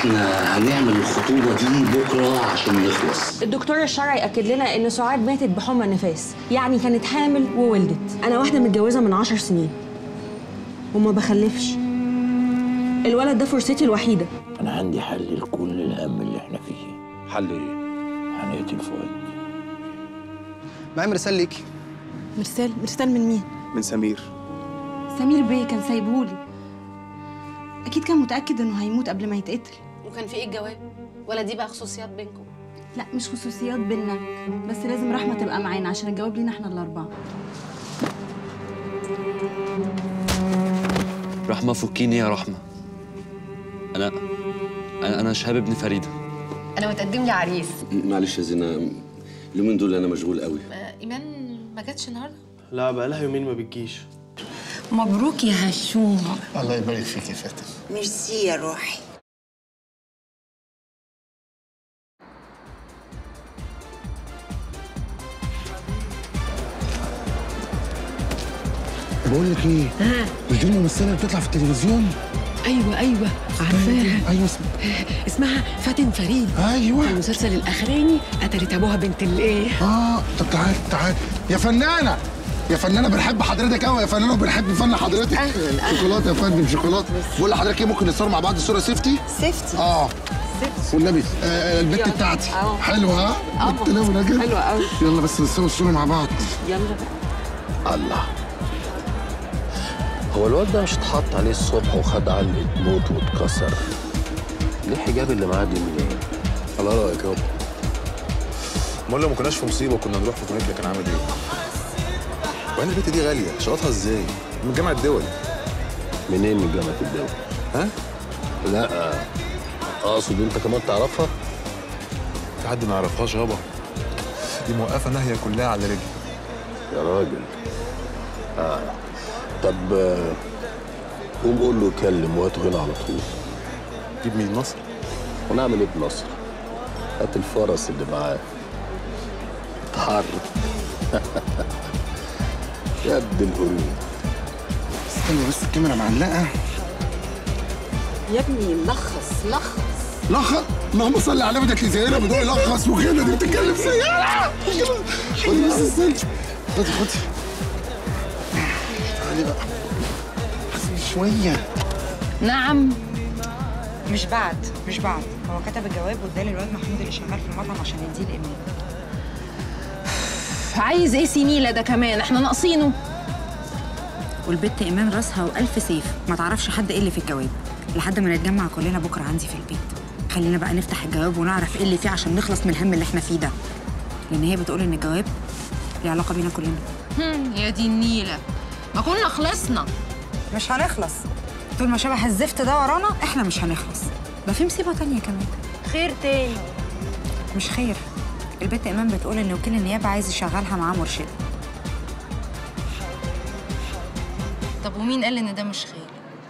احنا هنعمل الخطوبه دي بكره عشان نخلص الدكتور الشرعي اكد لنا ان سعاد ماتت بحمى النفاس يعني كانت حامل وولدت انا واحده متجوزه من عشر سنين وما بخلفش الولد ده فرصتي الوحيده انا عندي حل لكل الهم اللي احنا فيه حل ايه؟ هنقتل فؤاد معايا مرسال ليكي مرسال مرسال من مين من سمير سمير بيه كان سايبهولي اكيد كان متاكد انه هيموت قبل ما يتقتل وكان في ايه الجواب ولا دي بقى خصوصيات بينكم لا مش خصوصيات بينا بس لازم رحمه تبقى معانا عشان الجواب لينا احنا الاربعه رحمة فكيني يا رحمة أنا أنا أنا شهاب ابن فريدة انا متقدم لي عريس معلش يا زينه اليومين دول انا مشغول قوي ايمان ما جاتش النهارده لا بقى لها يومين ما بتجيش مبروك يا هشومة الله يبارك فيك يا فاتن ميرسي يا روحي بقول لك ايه مش دي الممثله اللي بتطلع في التلفزيون ايوه ايوه عارفاها ايوه اسم... اسمها فاتن فريد ايوه في المسلسل الاخراني قتلت ابوها بنت الايه اه طب تعال تعال يا فنانه يا فنانه بنحب حضرتك قوي يا فنانه وبنحب فن حضرتك أهلاً، أهلاً. شوكولاته يا فندم شوكولاته بقول لحضرتك ايه ممكن نصور مع بعض صوره سيفتي سيفتي اه والنبي آه البت بتاعتي حلوه ها بنت لونه كده حلوة قوي يلا بس نصور الصوره مع بعض يلا الله هو الواد ده مش اتحط عليه الصبح وخد علقة موت واتكسر ليه الحجاب اللي معاه دي منين؟ على رايك يابا امال لو ما كناش في مصيبه وكنا نروح في طريقنا كان عامل ايه؟ وبعدين البت دي غاليه شرطها ازاي؟ من جامعه الدول منين من جامعة الدول؟ ها؟ لا اقصد انت كمان تعرفها؟ في حد ما يعرفهاش يابا دي موقفه ناهيه كلها على رجلي يا راجل اه طب آه، قوم قول له يكلم وهاته هنا على طول جيب مين نصر؟ ونعمل ايه بنصر؟ هات الفرس اللي معاه اتحرك يا ابن القرود استنى بس الكاميرا معلقه يا ابني لخص لخص لخص اللهم صل على نبيك زينا بدون لخص وكده دي بتتكلم زينا خدي بس السلفي خدي خدي تعالي بقى حسبي شويه نعم مش بعد مش بعد هو كتب الجواب واداه للواد محمود اللي شغال في المطعم عشان يديه الايمان عايز ايه سنيلة ده كمان احنا ناقصينه والبت ايمان راسها والف سيف ما تعرفش حد ايه اللي في الجواب لحد ما نتجمع كلنا بكره عندي في البيت خلينا بقى نفتح الجواب ونعرف ايه اللي فيه عشان نخلص من الهم اللي احنا فيه ده لان هي بتقول ان الجواب ليه علاقه بينا كلنا هم، يا دي النيلة ما كنا خلصنا مش هنخلص طول ما شبح الزفت ده ورانا احنا مش هنخلص ده في مصيبه تانية كمان خير تاني مش خير البت ايمان بتقول ان وكيل النيابه عايز يشغلها معاه مرشده طب ومين قال ان ده مش خير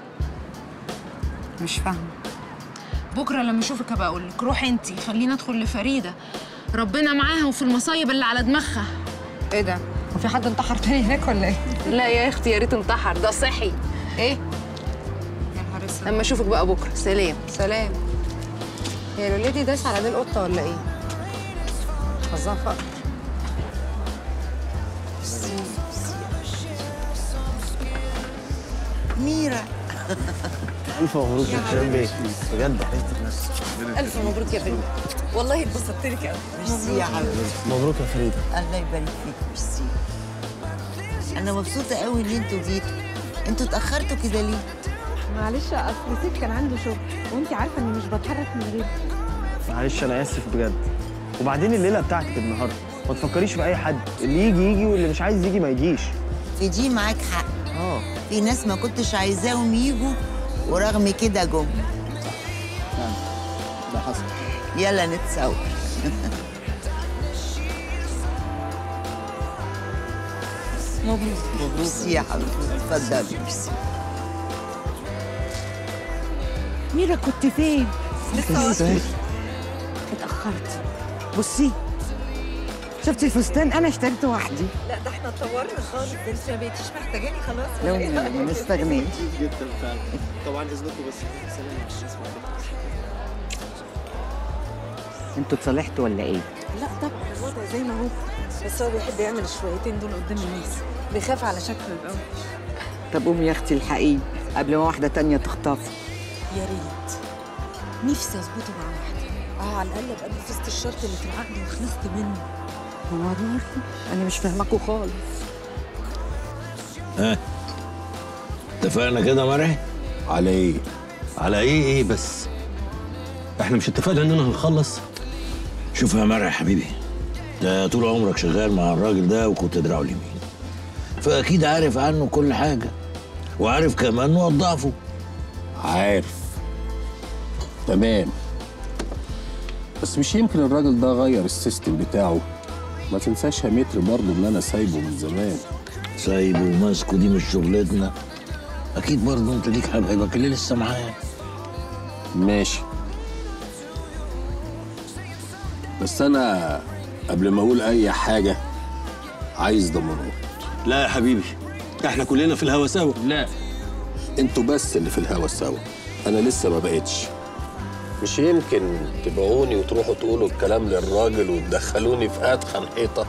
مش فاهمه بكره لما اشوفك ابقى اقول لك روحي انتي خلينا ادخل لفريده ربنا معاها وفي المصايب اللي على دماغها ايه ده هو في حد انتحر تاني هناك ولا ايه لا يا اختي يا ريت انتحر ده صحي ايه يا نهار اسود لما اشوفك بقى بكره سلام سلام هي الولاد دي داس على دي القطه ولا ايه حظها فقر ميرا الف مبروك يا هشام بيه بجد الف مبروك يا فريد والله اتبسطت لك قوي ميرسي يا حبيبي مبروك يا فريده الله يبارك فيك ميرسي انا مبسوطه قوي ان انتوا جيتوا انتوا اتاخرتوا كده ليه معلش اصل سيف كان عنده شغل وانت عارفه اني مش بتحرك من غيره معلش انا اسف بجد وبعدين الليله بتاعتك النهارده ما تفكريش في اي حد اللي يجي يجي واللي مش عايز يجي ما يجيش في دي معاك حق اه في ناس ما كنتش عايزاهم يجوا ورغم كده جم ده حصل يلا نتصور مبروك ميرسي يا حبيبتي اتفضلي ميرسي ميرا كنت فين؟ ازاي اتأخرت بصي شفتي الفستان أنا اشتريته وحدي لا ده احنا اتطورنا خالص ده انت ما بقيتيش محتاجاني خلاص لو ما استغنيت جدا فعلا طبعا اذنكم بس سلام انتوا اتصالحتوا ولا ايه لا طبعا الوضع زي ما هو بس هو بيحب يعمل الشويتين دول قدام الناس بيخاف على شكله يبقى وحش طب قومي يا اختي الحقيقي قبل ما واحده تانية تخطفه يا ريت نفسي اظبطه مع واحده اه على الاقل ابقى نفذت الشرط اللي في العقد وخلصت منه والله انا مش فاهماكوا خالص ها اتفقنا كده يا مرعي على ايه على ايه ايه بس احنا مش اتفقنا اننا هنخلص شوف يا مرعي يا حبيبي ده طول عمرك شغال مع الراجل ده وكنت دراعه اليمين فاكيد عارف عنه كل حاجه وعارف كمان نقط ضعفه عارف تمام بس مش يمكن الراجل ده غير السيستم بتاعه ما تنساش يا متر برضه ان انا سايبه من زمان سايبه وماسكه دي مش شغلتنا اكيد برضه انت ليك حبايبك اللي لسه معايا ماشي بس انا قبل ما اقول اي حاجه عايز ضمانات لا يا حبيبي احنا كلنا في الهوا سوا لا انتوا بس اللي في الهوا سوا انا لسه ما بقتش مش يمكن تبيعوني وتروحوا تقولوا الكلام للراجل وتدخلوني في اتخن حيطه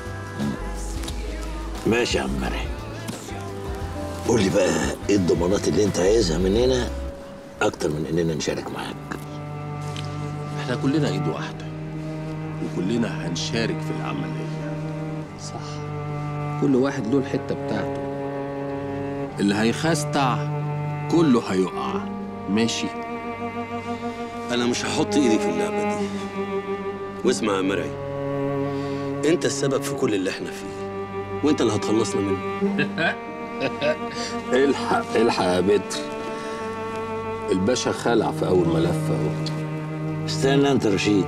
ماشي يا عم مرعي قول لي بقى ايه الضمانات اللي انت عايزها مننا اكتر من اننا نشارك معاك احنا كلنا ايد واحده وكلنا هنشارك في العمليه صح كل واحد له الحته بتاعته اللي هيخستع كله هيقع ماشي انا مش هحط ايدي في اللعبه دي واسمع يا مرعي انت السبب في كل اللي احنا فيه وانت اللي هتخلصنا منه الحق الحق يا بتر الباشا خلع في اول ملف اهو استنى انت رشيد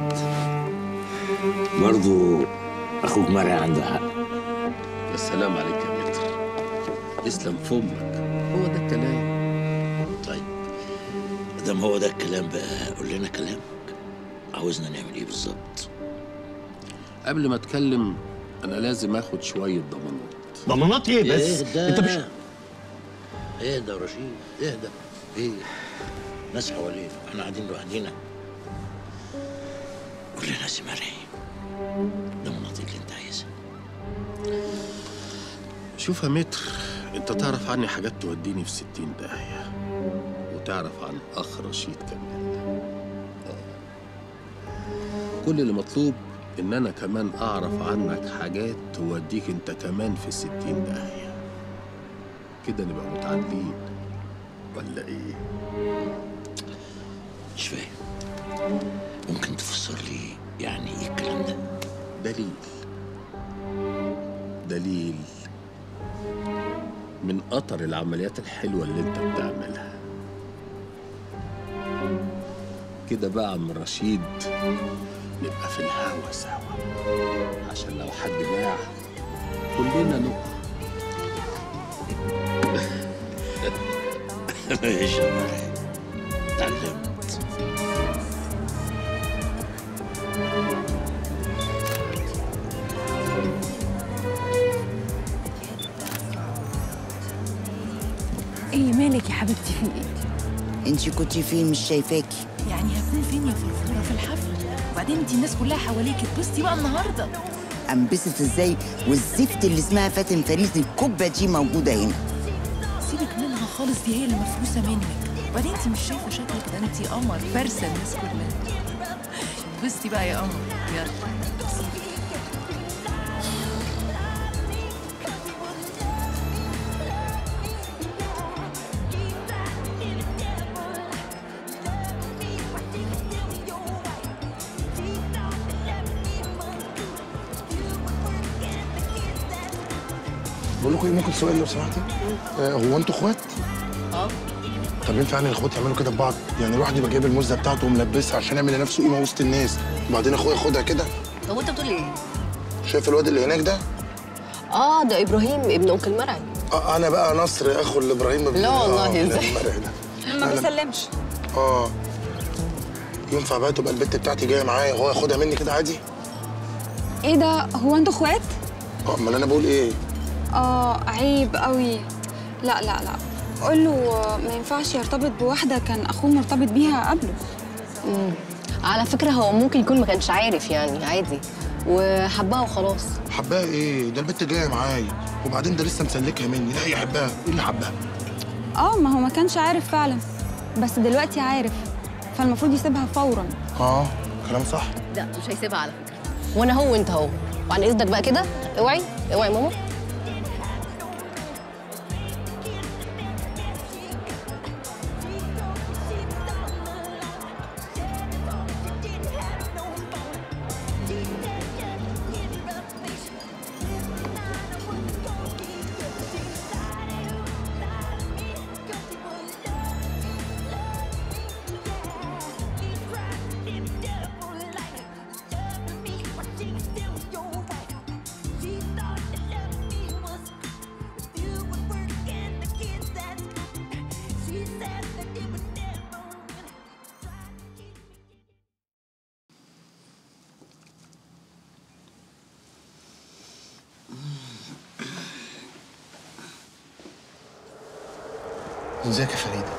برضو اخوك مرعي عنده حق يا سلام عليك يا متر اسلم فمك هو ده الكلام طيب مادام هو ده الكلام بقى قول لنا كلامك عاوزنا نعمل ايه بالظبط قبل ما اتكلم انا لازم اخد شويه ضمانات ضمانات ايه بس اهدى. انت مش اهدى يا رشيد اهدى ايه ناس حوالينا احنا قاعدين لوحدينا قول لنا يا سي مرعي ضمانات اللي انت عايزها شوف يا متر انت تعرف عني حاجات توديني في ستين داهية وتعرف عن اخ رشيد كمان آه. كل اللي مطلوب ان انا كمان اعرف عنك حاجات توديك انت كمان في ستين داهية كده نبقى متعادلين ولا ايه مش فاهم ممكن تفسر لي يعني ايه الكلام ده دليل دليل من قطر العمليات الحلوة اللي انت بتعملها كده بقى عم رشيد نبقى في الهوا سوا عشان لو حد باع كلنا نقع ماشي يا مرعي اتعلمت ايه مالك يا حبيبتي في ايه؟ انت كنتي فين مش شايفاكي يعني هكون فين يا فرفوره في الحفل؟ وبعدين انت الناس كلها حواليك اتبسطي بقى النهارده انبسط ازاي والزفت اللي اسمها فاتن فارس الكبه دي موجوده هنا سيبك منها خالص دي هي اللي مفروسه منك وبعدين انت مش شايفه شكلك ده انت قمر فارسه الناس كلها اتبسطي بقى يا قمر يلا بقول لكم ايه ممكن سؤال لو سمحتي آه هو انتوا اخوات؟ اه طب ينفع يعني الاخوات يعملوا كده ببعض؟ يعني الواحد يبقى جايب المزه بتاعته وملبسها عشان يعمل لنفسه قيمه وسط الناس وبعدين اخويا ياخدها كده طب وانت بتقول ايه؟ شايف الواد اللي هناك ده؟ اه ده ابراهيم ابن انكل مرعي آه انا بقى نصر اخو لابراهيم ابن- لا والله آه، ازاي؟ المرعي ده ما أهلاً. بيسلمش اه ينفع بقى تبقى البت بتاعتي جايه معايا وهو ياخدها مني كده عادي؟ ايه ده هو انتوا اخوات اه امال انا بقول ايه؟ اه عيب قوي لا لا لا قول له ما ينفعش يرتبط بواحده كان اخوه مرتبط بيها قبله امم على فكره هو ممكن يكون ما كانش عارف يعني عادي وحبها وخلاص حبها ايه ده البت جايه معايا وبعدين ده لسه مسلكها مني لا هي حبها ايه اللي حبها اه ما هو ما كانش عارف فعلا بس دلوقتي عارف فالمفروض يسيبها فورا اه كلام صح لا مش هيسيبها على فكره وانا هو وانت هو وعن اذنك بقى كده اوعي اوعي ماما ازيك يا فريده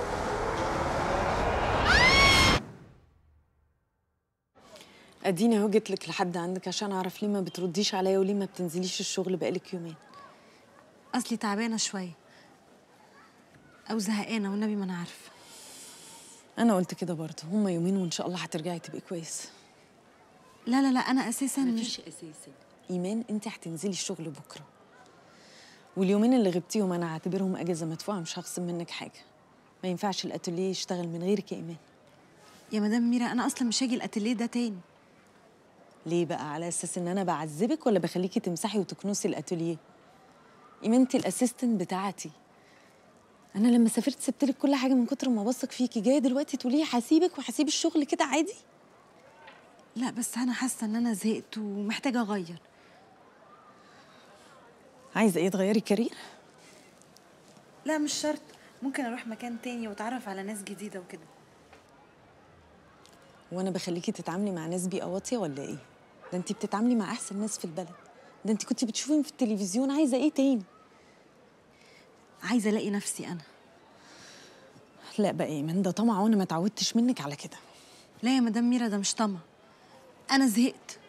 اديني اهو جيت لك لحد عندك عشان اعرف ليه ما بترديش عليا وليه ما بتنزليش الشغل بقالك يومين اصلي تعبانه شويه او زهقانه والنبي ما انا عارفه انا قلت كده برضه هما يومين وان شاء الله هترجعي تبقي كويسه لا لا لا انا اساسا مفيش اساسا ايمان انت هتنزلي الشغل بكره واليومين اللي غبتيهم انا هعتبرهم اجازه مدفوعه مش هخصم منك حاجه ما ينفعش الاتوليه يشتغل من غيرك يا ايمان يا مدام ميرا انا اصلا مش هاجي الاتيليه ده تاني ليه بقى على اساس ان انا بعذبك ولا بخليكي تمسحي وتكنسي الاتوليه ايمان انت الاسيستنت بتاعتي انا لما سافرت سبت لك كل حاجه من كتر ما بثق فيكي جايه دلوقتي تقولي هسيبك وهسيب الشغل كده عادي لا بس انا حاسه ان انا زهقت ومحتاجه اغير عايزه ايه تغيري كارير لا مش شرط ممكن اروح مكان تاني واتعرف على ناس جديده وكده وانا بخليكي تتعاملي مع ناس بيئه واطيه ولا ايه ده انت بتتعاملي مع احسن ناس في البلد ده انت كنتي بتشوفيهم في التلفزيون عايزه ايه تاني عايزه الاقي نفسي انا لا بقى ايمان ده طمع وانا ما اتعودتش منك على كده لا يا مدام ميرا ده مش طمع انا زهقت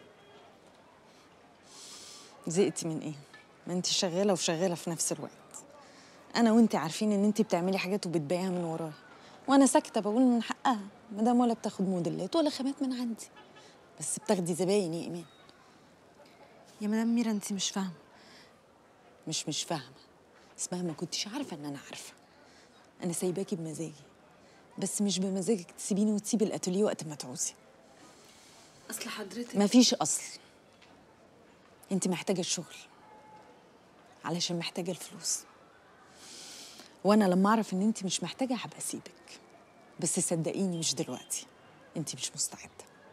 زهقتي من ايه ما انت شغاله وشغاله في نفس الوقت انا وانت عارفين ان انت بتعملي حاجات وبتبيعها من ورايا وانا ساكته بقول من حقها مدام ولا بتاخد موديلات ولا خامات من عندي بس بتاخدي زباين يا ايمان يا مدام ميرا انت مش فاهمه مش مش فاهمه اسمها ما كنتش عارفه ان انا عارفه انا سايباكي بمزاجي بس مش بمزاجك تسيبيني وتسيبي الاتوليه وقت ما تعوزي اصل حضرتك مفيش اصل انت محتاجه الشغل علشان محتاجه الفلوس وانا لما اعرف ان انت مش محتاجه هبقى اسيبك بس صدقيني مش دلوقتي انت مش مستعده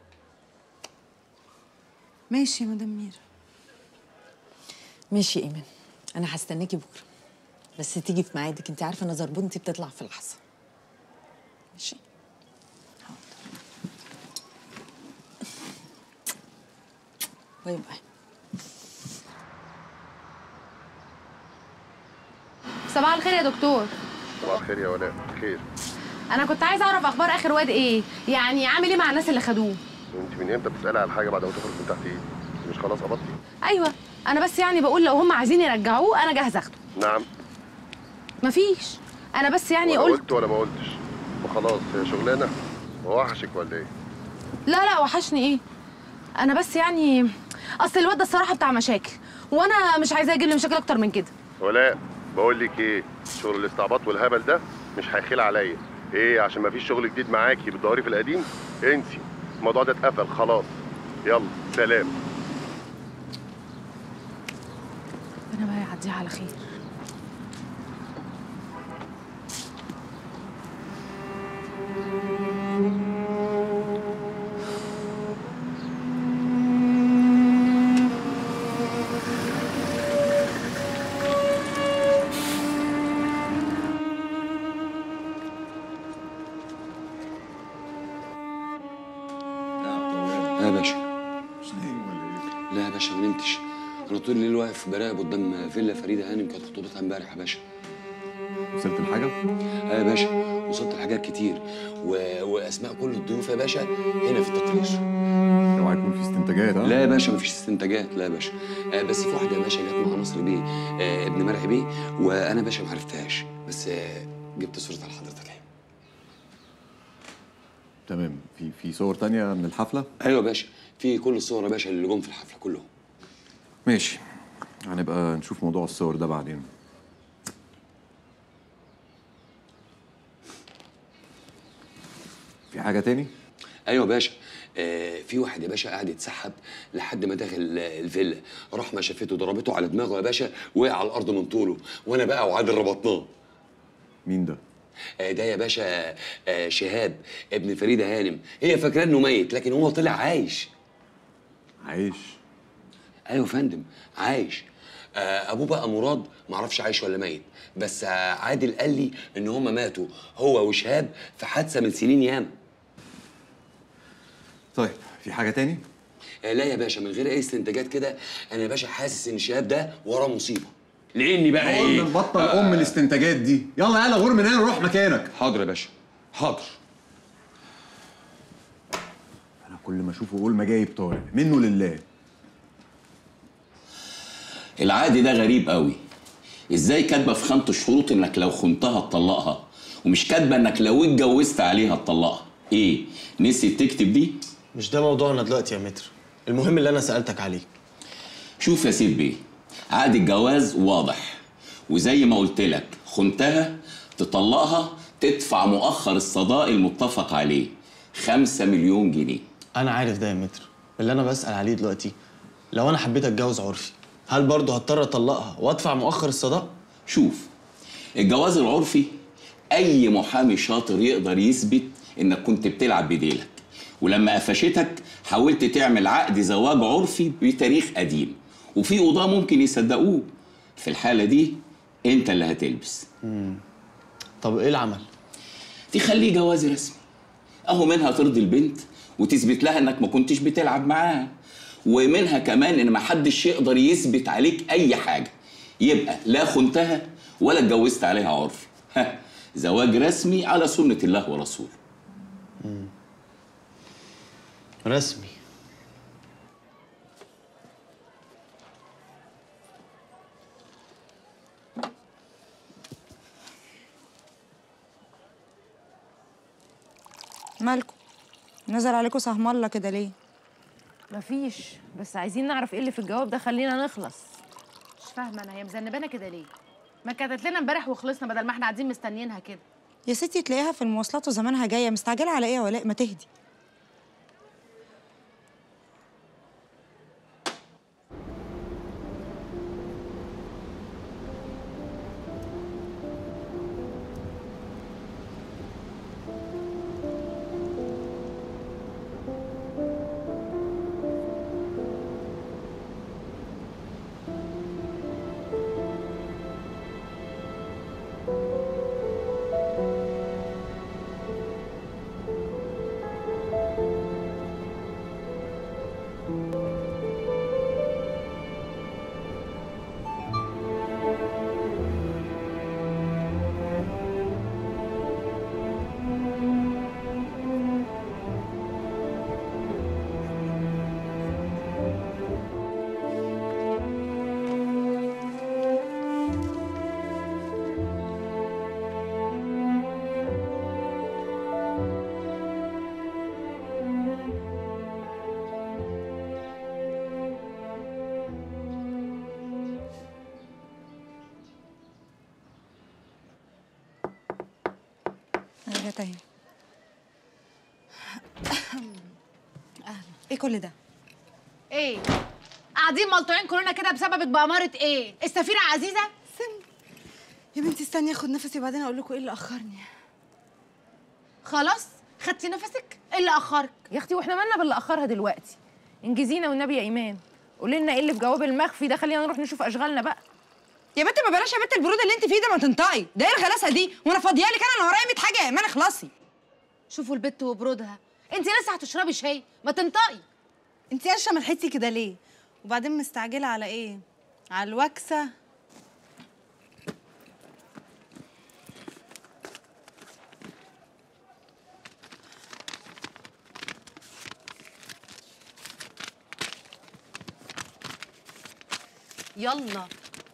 ماشي يا مدام ميرا ماشي يا ايمان انا هستناكي بكره بس تيجي في ميعادك انت عارفه انا زربونتي بتطلع في لحظه ماشي باي باي صباح الخير يا دكتور صباح الخير يا ولاء خير انا كنت عايزه اعرف اخبار اخر واد ايه يعني عامل ايه مع الناس اللي خدوه انت من امتى بتسالي على حاجه بعد ما تخرج من تحت ايدي مش خلاص قبضتي ايوه انا بس يعني بقول لو هم عايزين يرجعوه انا جاهزه اخده نعم مفيش انا بس يعني ولا قلت قلت ولا ما قلتش وخلاص هي شغلانه وحشك ولا ايه لا لا وحشني ايه انا بس يعني اصل الواد ده الصراحه بتاع مشاكل وانا مش عايزاه يجيب لي مشاكل اكتر من كده ولاء بقول لك ايه شغل الاستعباط والهبل ده مش هيخيل عليا ايه عشان ما فيش شغل جديد معاكي بتدوري في القديم انسي الموضوع ده اتقفل خلاص يلا سلام ربنا بقى يعديها على خير لا يا باشا لا يا باشا ما نمتش انا طول الليل واقف براقب قدام فيلا فريده هانم كانت خطوبتها امبارح يا باشا وصلت الحاجه؟ اه يا باشا وصلت لحاجات كتير و... واسماء كل الضيوف يا باشا هنا في التقرير اوعى يكون في استنتاجات ها لا يا باشا مفيش استنتاجات لا يا باشا آه بس في واحده يا باشا جت مع نصر بيه آه ابن مرعي بيه وانا باشا ما عرفتهاش بس آه جبت صورتها لحضرتك اهي تمام في في صور تانية من الحفله ايوه يا باشا في كل الصور يا باشا اللي جم في الحفله كلهم ماشي هنبقى نشوف موضوع الصور ده بعدين في حاجه تاني ايوه يا باشا آه في واحد يا باشا قاعد يتسحب لحد ما دخل آه، الفيلا رحمه شافته ضربته على دماغه يا باشا وقع على الارض من طوله وانا بقى وعادل ربطناه مين ده آه ده يا باشا آه شهاب ابن فريده هانم هي فاكراه انه ميت لكن هو طلع عايش عايش ايوه يا فندم عايش آه ابوه بقى مراد معرفش عايش ولا ميت بس آه عادل قال لي ان هما ماتوا هو وشهاب في حادثه من سنين ياما طيب في حاجه تاني آه لا يا باشا من غير اي استنتاجات كده انا يا باشا حاسس ان شهاب ده وراه مصيبه لاني بقى قلنا ايه نبطل ام الاستنتاجات دي يلا يلا غور من هنا روح مكانك حاضر يا باشا حاضر انا كل ما اشوفه اقول ما جايب طارق منه لله العادي ده غريب قوي ازاي كاتبه في خانه الشروط انك لو خنتها تطلقها ومش كاتبه انك لو اتجوزت عليها تطلقها ايه نسيت تكتب دي مش ده موضوعنا دلوقتي يا متر المهم اللي انا سالتك عليه شوف يا سيد بيه عقد الجواز واضح وزي ما قلت لك خنتها تطلقها تدفع مؤخر الصداق المتفق عليه خمسة مليون جنيه انا عارف ده يا متر اللي انا بسال عليه دلوقتي لو انا حبيت اتجوز عرفي هل برضه هضطر اطلقها وادفع مؤخر الصداق شوف الجواز العرفي اي محامي شاطر يقدر يثبت انك كنت بتلعب بديلك ولما قفشتك حاولت تعمل عقد زواج عرفي بتاريخ قديم وفي قضاه ممكن يصدقوه في الحاله دي انت اللي هتلبس طب ايه العمل تخليه جواز رسمي اهو منها ترضي البنت وتثبت لها انك ما كنتش بتلعب معاها ومنها كمان ان ما حدش يقدر يثبت عليك اي حاجه يبقى لا خنتها ولا اتجوزت عليها عرفي ها زواج رسمي على سنه الله ورسوله رسمي مالكم نزل عليكم سهم الله كده ليه مفيش بس عايزين نعرف ايه اللي في الجواب ده خلينا نخلص مش فاهمه انا هي مذنبانا كده ليه ما كانت لنا امبارح وخلصنا بدل ما احنا قاعدين مستنيينها كده يا ستي تلاقيها في المواصلات وزمانها جايه مستعجله على ايه يا ولاء ما تهدي انا جت اهي ايه كل ده ايه قاعدين ملطوعين كلنا كده بسببك بأمارة ايه السفيرة عزيزة يا بنتي استني اخد نفسي وبعدين اقول لكم ايه اللي اخرني خلاص خدتي نفسك ايه اللي اخرك يا اختي واحنا مالنا باللي اخرها دلوقتي انجزينا والنبي يا ايمان قولي لنا ايه اللي في جواب المخفي ده خلينا نروح نشوف اشغالنا بقى يا بنت ما بلاش يا بنت البرود اللي انت فيه ده ما تنطقي ده ايه الغلاسه دي وانا فاضيه لك انا انا ورايا 100 حاجه يا ايمان اخلصي شوفوا البت وبرودها انت لسه هتشربي شاي ما تنطقي انت قشه ملحتي كده ليه وبعدين مستعجله على ايه على الوكسه يلا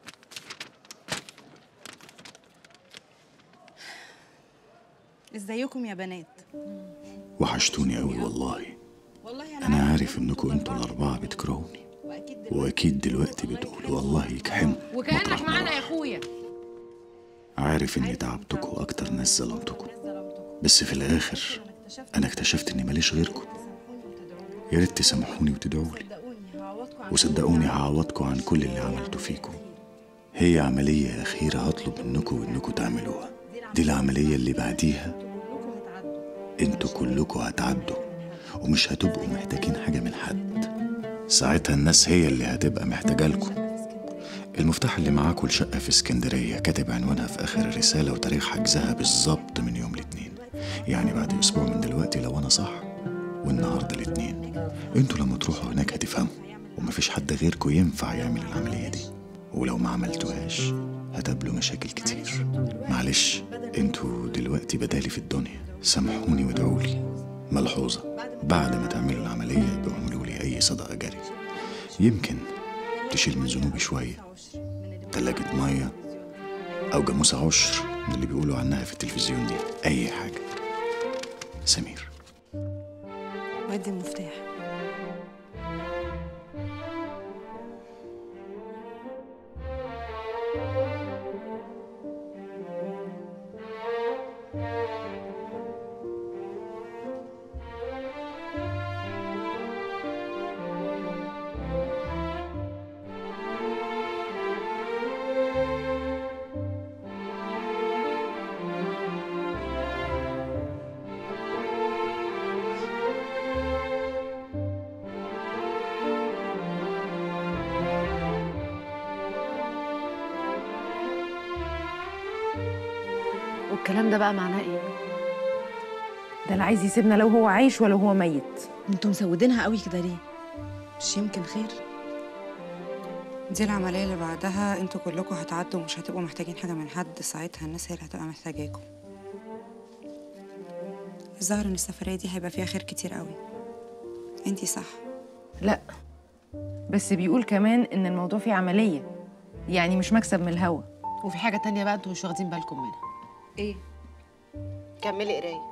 ازيكم يا بنات وحشتوني قوي والله انا عارف انكم انتوا الاربعه بتكرهوني واكيد دلوقتي بتقولوا والله يكحموا وكانك معانا يا اخويا عارف اني تعبتكم اكتر ناس ظلمتكم بس في الاخر انا اكتشفت اني ماليش غيركم يا ريت تسامحوني وتدعوا لي وصدقوني هعوضكم عن كل اللي عملته فيكم هي عملية أخيرة هطلب منكم إنكم تعملوها دي العملية اللي بعديها انتوا كلكم هتعدوا ومش هتبقوا محتاجين حاجة من حد ساعتها الناس هي اللي هتبقى محتاجة لكم المفتاح اللي معاكم الشقة في اسكندرية كاتب عنوانها في آخر الرسالة وتاريخ حجزها بالظبط من يوم الاثنين يعني بعد أسبوع من دلوقتي لو أنا صح والنهاردة الاثنين انتوا لما تروحوا هناك هتفهموا ومفيش حد غيركم ينفع يعمل العملية دي ولو ما عملتوهاش هتقابلوا مشاكل كتير معلش انتوا دلوقتي بدالي في الدنيا سامحوني وادعوا لي ملحوظة بعد ما تعملوا العملية يبقوا اعملوا لي أي صدقة جارية يمكن تشيل من ذنوبي شوية تلاجة مية أو جاموسة عشر من اللي بيقولوا عنها في التلفزيون دي أي حاجة سمير وادي المفتاح والكلام ده بقى معناه ايه ده لا عايز يسيبنا لو هو عايش ولا هو ميت انتوا مسودينها قوي كده ليه مش يمكن خير دي العملية اللي بعدها انتوا كلكم هتعدوا ومش هتبقوا محتاجين حاجة من حد ساعتها الناس هي اللي هتبقى محتاجاكم الظاهر ان السفرية دي هيبقى فيها خير كتير قوي انتي صح لا بس بيقول كمان ان الموضوع فيه عمليه يعني مش مكسب من الهوا وفي حاجه تانية بقى انتوا مش واخدين بالكم منها ايه كملي قرايه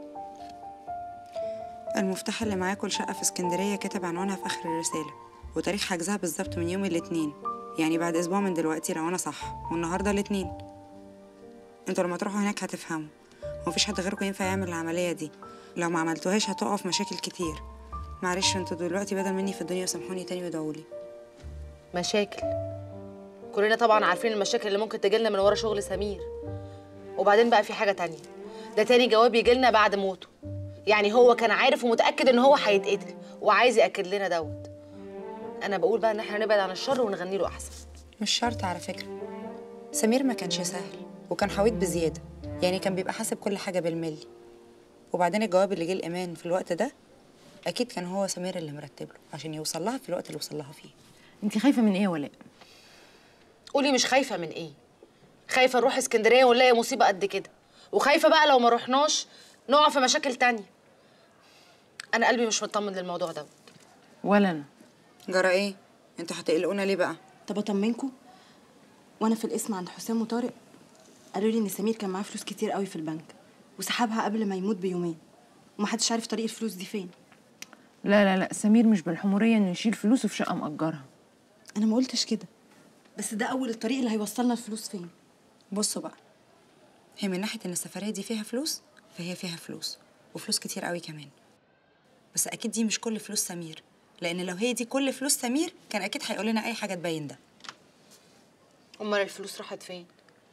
المفتاح اللي معاكوا لشقة في اسكندرية كاتب عنوانها في آخر الرسالة وتاريخ حجزها بالظبط من يوم الاثنين يعني بعد أسبوع من دلوقتي لو أنا صح والنهاردة الاثنين انتوا لما تروحوا هناك هتفهموا ومفيش حد غيركم ينفع يعمل العملية دي لو ما عملتوهاش هتقعوا في مشاكل كتير معلش انتوا دلوقتي بدل مني في الدنيا سامحوني تاني وادعولي مشاكل كلنا طبعا عارفين المشاكل اللي ممكن تجيلنا من ورا شغل سمير وبعدين بقى في حاجه تانية ده تاني جواب يجيلنا بعد موته يعني هو كان عارف ومتاكد ان هو هيتقتل وعايز ياكد لنا دوت انا بقول بقى ان احنا نبعد عن الشر ونغني له احسن مش شرط على فكرة سمير ما كانش سهل وكان حويط بزيادة يعني كان بيبقى حاسب كل حاجة بالملي وبعدين الجواب اللي جه الإيمان في الوقت ده أكيد كان هو سمير اللي مرتب له عشان يوصل لها في الوقت اللي وصل لها فيه انت خايفه من ايه يا ولاء قولي مش خايفه من ايه خايفه نروح اسكندريه ونلاقي مصيبه قد كده وخايفه بقى لو ما رحناش نقع في مشاكل تانية انا قلبي مش مطمن للموضوع ده ولا انا جرى ايه انتوا هتقلقونا ليه بقى طب اطمنكم وانا في القسم عند حسام وطارق قالوا لي ان سمير كان معاه فلوس كتير قوي في البنك وسحبها قبل ما يموت بيومين ومحدش عارف طريق الفلوس دي فين لا لا لا سمير مش بالحموريه انه يشيل فلوسه في شقه مأجرها انا ما قلتش كده بس ده اول الطريق اللي هيوصلنا الفلوس فين بصوا بقى هي من ناحية إن السفرية دي فيها فلوس فهي فيها فلوس وفلوس كتير قوي كمان بس أكيد دي مش كل فلوس سمير لأن لو هي دي كل فلوس سمير كان أكيد هيقول لنا أي حاجة تبين ده امال الفلوس راحت فين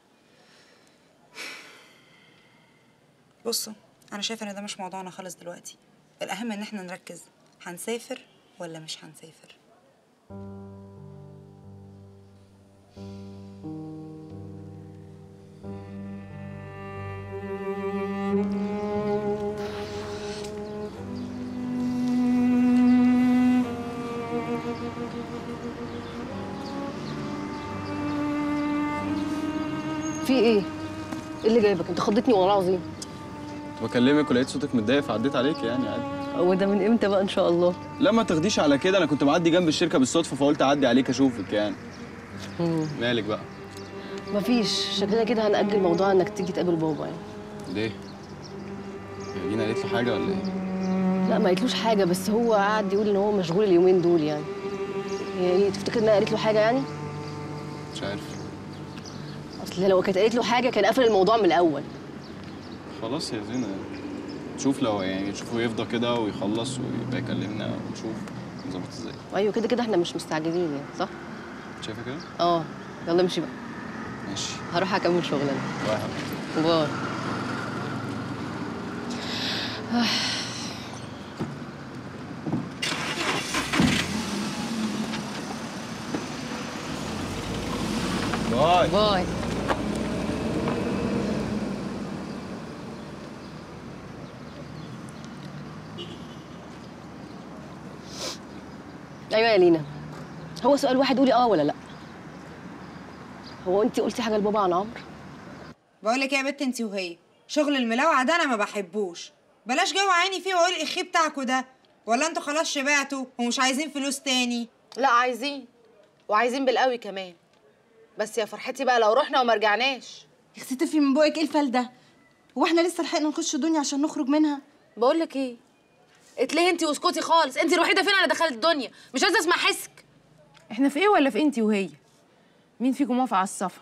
بصوا أنا شايفة إن ده مش موضوعنا خالص دلوقتي الأهم إن إحنا نركز هنسافر ولا مش هنسافر في ايه ايه اللي جايبك انت خضتني والله العظيم كنت بكلمك ولقيت صوتك متضايق فعديت عليك يعني عادي وده من امتى بقى ان شاء الله لا ما تاخديش على كده انا كنت معدي جنب الشركه بالصدفه فقلت اعدي عليك اشوفك يعني مالك بقى مفيش شكلنا كده هنأجل موضوع انك تيجي تقابل بابا يعني ليه هي لينا قالت له حاجه ولا ايه لا ما قالتلوش حاجه بس هو قعد يقول ان هو مشغول اليومين دول يعني هي ايه تفتكر انها قالت له حاجه يعني مش عارف اصل لو كانت قالت له حاجه كان قفل الموضوع من الاول خلاص يا زينه شوف لو يعني تشوفه يفضى كده ويخلص ويبقى يكلمنا ونشوف نظبط ازاي ايوه كده كده احنا مش مستعجلين يعني صح شايفه كده اه يلا امشي بقى ماشي هروح اكمل شغل انا واحد باي باي باي ايوه يا لينا هو سؤال واحد قولي اه ولا لا هو انت قلتي حاجه لبابا عن عمرو بقول لك ايه يا بت انت وهي شغل الملاوعه ده انا ما بحبوش بلاش جو عيني فيه واقول الاخي بتاعكوا ده ولا انتوا خلاص شبعتوا ومش عايزين فلوس تاني لا عايزين وعايزين بالقوي كمان بس يا فرحتي بقى لو رحنا وما رجعناش يا اختي تفي من بوقك ايه الفال ده هو احنا لسه لحقنا نخش الدنيا عشان نخرج منها بقول لك ايه اتلهي انت واسكتي خالص انت الوحيده فينا اللي دخلت الدنيا مش عايزه اسمع حسك احنا في ايه ولا في انتي وهي مين فيكم موافق على السفر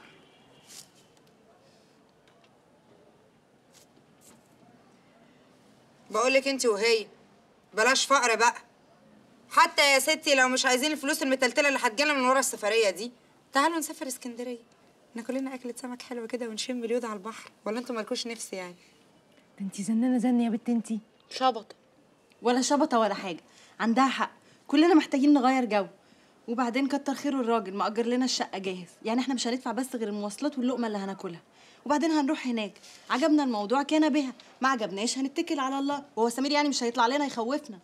بقول لك انت وهي بلاش فقر بقى حتى يا ستي لو مش عايزين الفلوس المتلتله اللي هتجيلنا من ورا السفريه دي تعالوا نسافر اسكندريه ناكل لنا اكله سمك حلوه كده ونشم اليود على البحر ولا انتوا مالكوش نفس يعني ده انتي زنانه زن يا بت انتي شبط ولا شبطه ولا حاجه عندها حق كلنا محتاجين نغير جو وبعدين كتر خيره الراجل مأجر لنا الشقه جاهز يعني احنا مش هندفع بس غير المواصلات واللقمه اللي هناكلها وبعدين هنروح هناك عجبنا الموضوع كان بها ما عجبناش هنتكل على الله وهو سمير يعني مش هيطلع لنا يخوفنا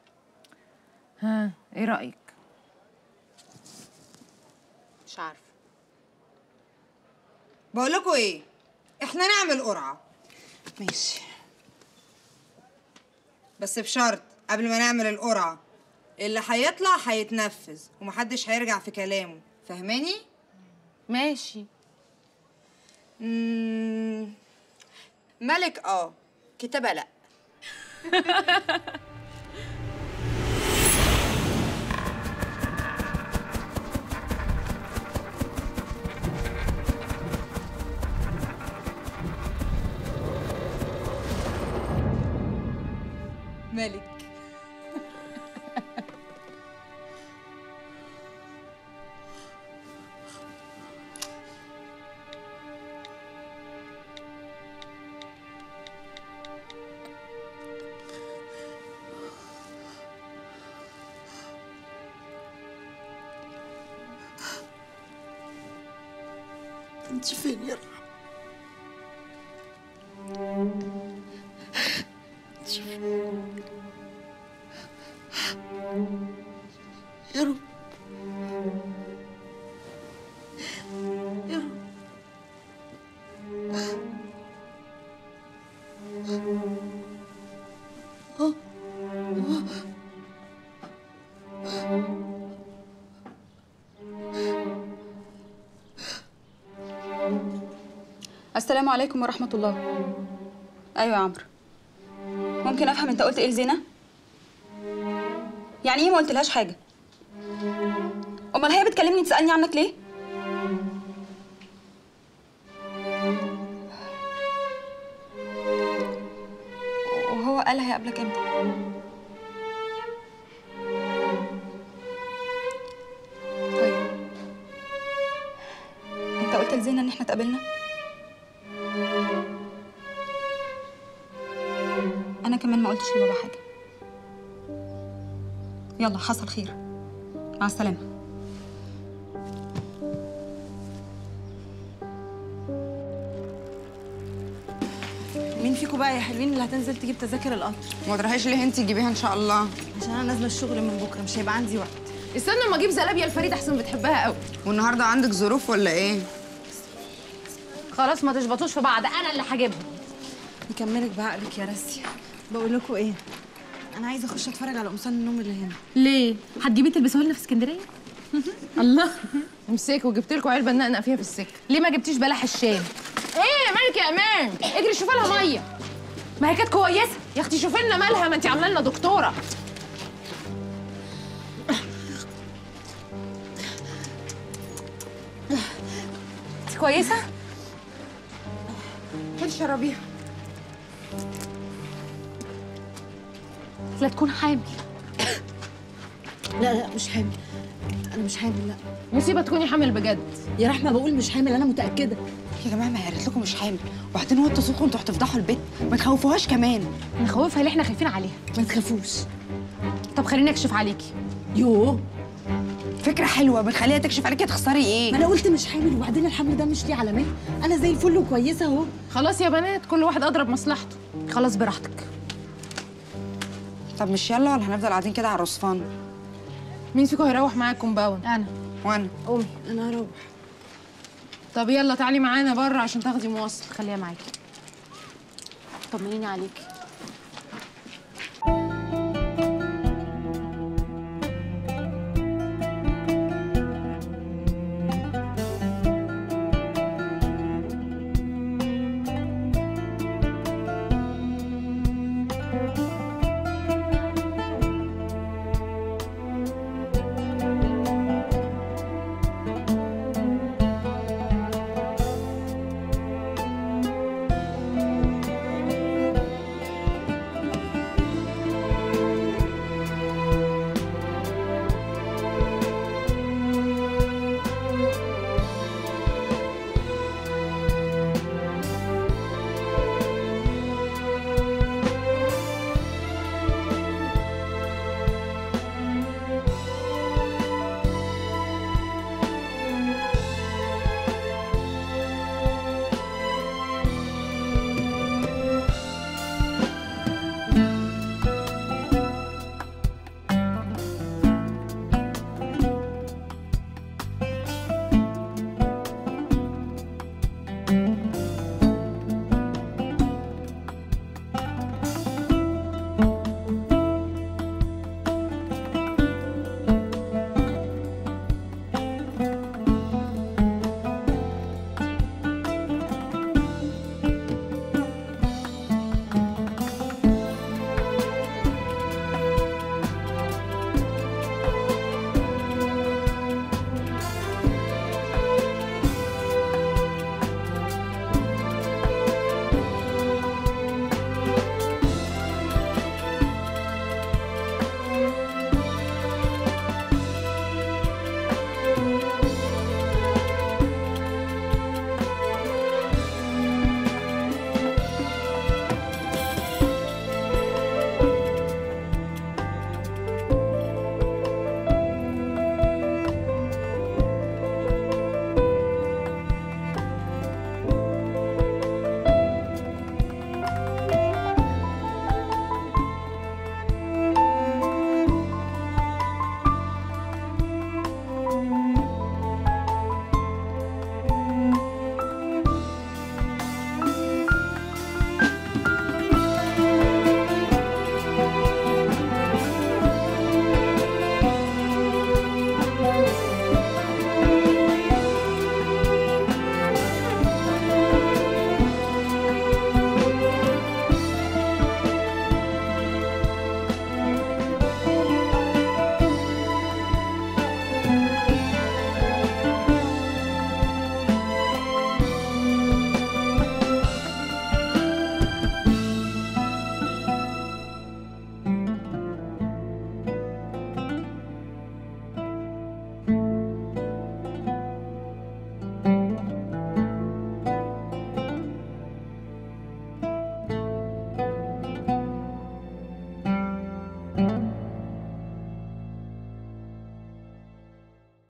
ها ايه رايك مش عارفه بقول لكم ايه احنا نعمل قرعه ماشي بس بشرط قبل ما نعمل القرعه اللي هيطلع هيتنفذ ومحدش هيرجع في كلامه فاهماني ماشي مم... ملك اه كتابة لا ملك انت فين يا رب انت فين يا رب يا رب آه. السلام عليكم ورحمة الله أيوة يا عمرو ممكن أفهم أنت قلت إيه لزينة؟ يعني إيه ما قلتلهاش حاجة؟ أمال هي بتكلمني تسألني عنك ليه؟ وهو قال هيقابلك امتى؟ طيب انت قلت لزينة ان احنا اتقابلنا؟ انا كمان ما قلتش لبابا حاجة يلا حصل خير مع السلامة مين فيكم بقى يا حلوين اللي هتنزل تجيب تذاكر القطر ما تروحيش ليه انت تجيبيها ان شاء الله عشان انا نازله الشغل من بكره مش هيبقى عندي وقت استنى اما اجيب زلابيا الفريد احسن بتحبها قوي والنهارده عندك ظروف ولا ايه خلاص ما تشبطوش في بعض انا اللي هجيبهم يكملك بعقلك يا راسيا بقول لكم ايه انا عايزه اخش اتفرج على قمصان النوم اللي هنا ليه هتجيبي تلبسوها لنا في اسكندريه الله امسكوا جبت لكم علبه نقنق فيها في السكه ليه ما جبتيش بلح الشام ايه مالك يا امان اجري شوفي لها ميه ما هي كانت كويسه يا اختي شوفي لنا مالها ما انت عامله لنا دكتوره انت كويسه خدي شربيها لا تكون حامل لا لا مش حامل انا مش حامل لا مصيبه تكوني حامل بجد يا رحمه بقول مش حامل انا متاكده يا جماعه ما هي قالت لكم مش حامل وبعدين وانتوا صوتكم انتوا هتفضحوا البيت ما تخوفوهاش كمان نخوفها اللي احنا خايفين عليها ما تخافوش طب خليني اكشف عليكي يوه فكره حلوه بنخليها تكشف عليكي تخسري ايه ما انا قلت مش حامل وبعدين الحمل ده مش ليه علامات انا زي الفل وكويسه اهو خلاص يا بنات كل واحد اضرب مصلحته خلاص براحتك طب مش يلا ولا هنفضل قاعدين كده على الرصفان مين فيكم هيروح معايا الكومباوند انا وانا قومي انا هروح طب يلا تعالي معانا بره عشان تاخدي مواصل خليها معاكي طمنيني عليكي